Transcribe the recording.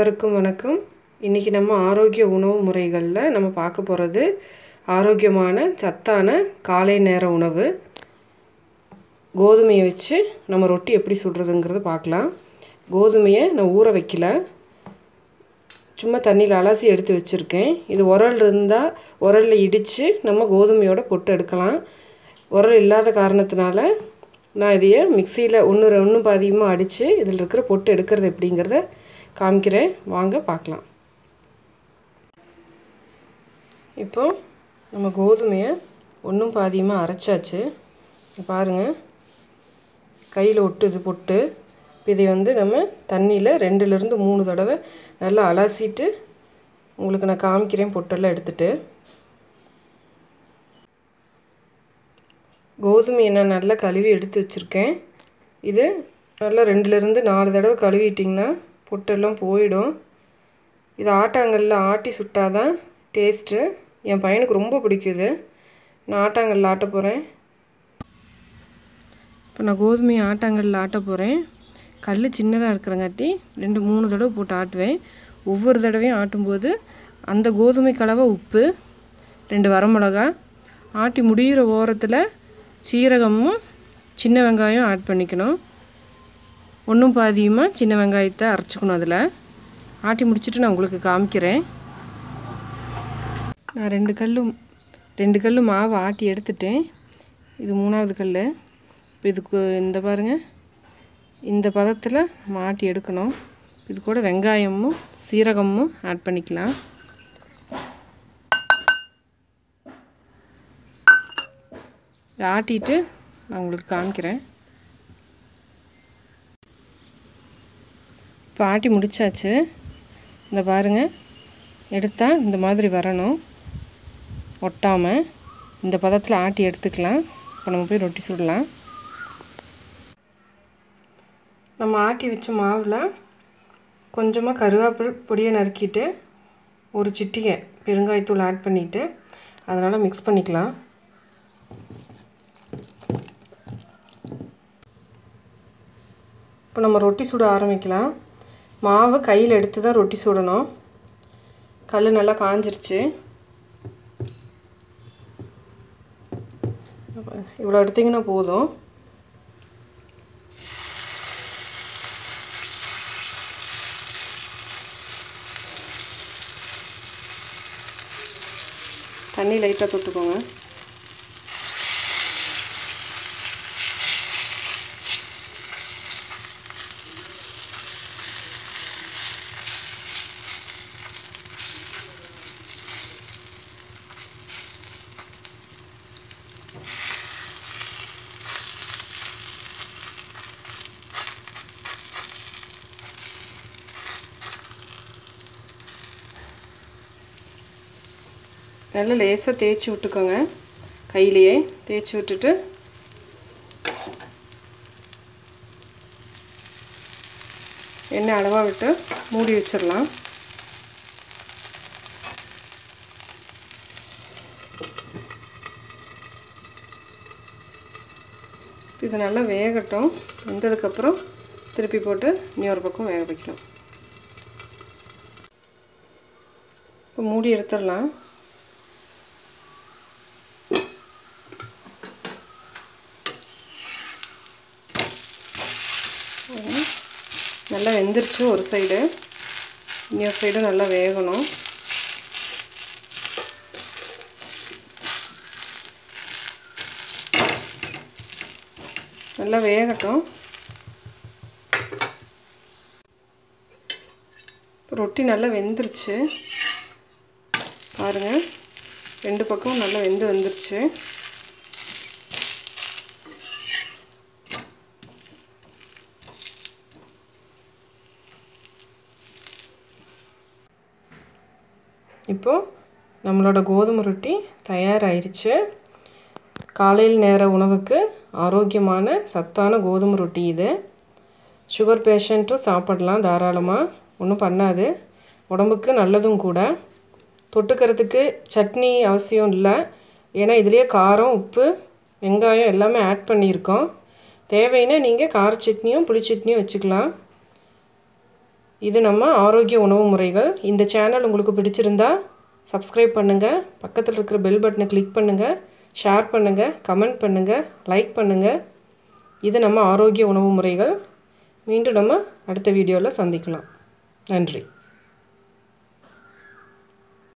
அனைவருக்கும் வணக்கம் இன்றைக்கி நம்ம ஆரோக்கிய உணவு முறைகளில் நம்ம பார்க்க போகிறது ஆரோக்கியமான சத்தான காலை நேர உணவு கோதுமையை வச்சு நம்ம ரொட்டி எப்படி சுடுறதுங்கிறத பார்க்கலாம் கோதுமையை நான் ஊற வைக்கல சும்மா தண்ணியில் அலசி எடுத்து வச்சுருக்கேன் இது உரல் இருந்தால் உரலில் இடித்து நம்ம கோதுமையோட பொட்டு எடுக்கலாம் உரல் இல்லாத காரணத்தினால நான் இதையே மிக்சியில் ஒன்று ஒன்று பாதியமாக அடித்து இதில் இருக்கிற பொட்டு எடுக்கிறது எப்படிங்கிறத காமிக்கிறேன் வாங்க பார்க்கலாம் இப்போ நம்ம கோதுமையை ஒன்றும் பாதியமாக அரைச்சாச்சு பாருங்கள் கையில் ஒட்டுது பொட்டு இப்போ இதை வந்து நம்ம தண்ணியில் ரெண்டுலேருந்து மூணு தடவை நல்லா அலசிட்டு உங்களுக்கு நான் காமிக்கிறேன் பொட்டெல்லாம் எடுத்துகிட்டு கோதுமையை நான் நல்லா கழுவி எடுத்து வச்சுருக்கேன் இது நல்லா ரெண்டுலேருந்து நாலு தடவை கழுவிட்டிங்கன்னா பொட்டெல்லாம் போயிடும் இது ஆட்டாங்கல்ல ஆட்டி சுட்டாதான் டேஸ்ட்டு என் பையனுக்கு ரொம்ப பிடிக்குது நான் ஆட்டாங்கல்ல ஆட்ட போகிறேன் இப்போ நான் கோதுமையை ஆட்டாங்கல்ல ஆட்ட போகிறேன் கல் சின்னதாக இருக்கிறங்காட்டி ரெண்டு மூணு தடவை போட்டு ஆட்டுவேன் ஒவ்வொரு தடவையும் ஆட்டும்போது அந்த கோதுமை கலவை உப்பு ரெண்டு வரமிளகா ஆட்டி முடிகிற ஓரத்தில் சீரகமும் சின்ன வெங்காயம் ஆட் பண்ணிக்கணும் ஒன்றும் பாதியுமாக சின்ன வெங்காயத்தை அரைச்சிக்கணும் அதில் ஆட்டி முடிச்சுட்டு நான் உங்களுக்கு காமிக்கிறேன் நான் ரெண்டு கல் ரெண்டு கல் மாவு ஆட்டி எடுத்துட்டேன் இது மூணாவது கல் இப்போ இதுக்கு இந்த பாருங்கள் இந்த பதத்தில் மாட்டி எடுக்கணும் இது கூட வெங்காயமும் சீரகமும் ஆட் பண்ணிக்கலாம் ஆட்டிட்டு நான் உங்களுக்கு காமிக்கிறேன் இப்போ ஆட்டி முடித்தாச்சு இந்த பாருங்கள் எடுத்தால் இந்த மாதிரி வரணும் ஒட்டாமல் இந்த பதத்தில் ஆட்டி எடுத்துக்கலாம் இப்போ நம்ம போய் ரொட்டி சுடலாம் நம்ம ஆட்டி வச்ச மாவில் கொஞ்சமாக கருவேப்பில் பொடியை நறுக்கிட்டு ஒரு சிட்டிகை பெருங்காயத்தூள் ஆட் பண்ணிவிட்டு அதனால் மிக்ஸ் பண்ணிக்கலாம் இப்போ நம்ம ரொட்டி சுட ஆரம்பிக்கலாம் மாவு கையில் எடுத்து தான் ரொட்டி சுடணும் கல் நல்லா காஞ்சிருச்சு இவ்வளோ எடுத்திங்கன்னா போதும் தண்ணி லைட்டாக தொட்டுக்கோங்க நல்லா லேசாக தேய்ச்சி விட்டுக்கோங்க கையிலையே தேய்ச்சி விட்டுட்டு எண்ணெய் அளவாக விட்டு மூடி வச்சிடலாம் இது நல்லா வேகட்டும் வெந்ததுக்கப்புறம் திருப்பி போட்டு இன்னொரு பக்கம் வேக வைக்கணும் இப்போ மூடி எடுத்துடலாம் நல்லா வெந்துருச்சு ஒரு சைடு இன்னொரு சைடும் நல்லா வேகணும் நல்லா வேகட்டும் ரொட்டி நல்லா வெந்துருச்சு பாருங்கள் ரெண்டு பக்கமும் நல்லா வெந்து வந்துருச்சு இப்போது நம்மளோட கோதுமை ரொட்டி தயாராகிருச்சு காலையில் நேர உணவுக்கு ஆரோக்கியமான சத்தான கோதுமை ரொட்டி இது சுகர் பேஷண்ட்டும் சாப்பிடலாம் தாராளமாக ஒன்றும் பண்ணாது உடம்புக்கு நல்லதும் கூட தொட்டுக்கிறதுக்கு சட்னி அவசியம் இல்லை ஏன்னா இதுலேயே காரம் உப்பு வெங்காயம் எல்லாமே ஆட் பண்ணியிருக்கோம் தேவைன்னா நீங்கள் கார சட்னியும் புளி சட்னியும் வச்சுக்கலாம் இது நம்ம ஆரோக்கிய உணவு முறைகள் இந்த சேனல் உங்களுக்கு பிடிச்சிருந்தா சப்ஸ்கிரைப் பண்ணுங்கள் பக்கத்தில் இருக்கிற பெல் பட்டனை கிளிக் பண்ணுங்கள் ஷேர் பண்ணுங்கள் கமெண்ட் பண்ணுங்கள் லைக் பண்ணுங்கள் இது நம்ம ஆரோக்கிய உணவு முறைகள் மீண்டும் நம்ம அடுத்த வீடியோவில் சந்திக்கலாம் நன்றி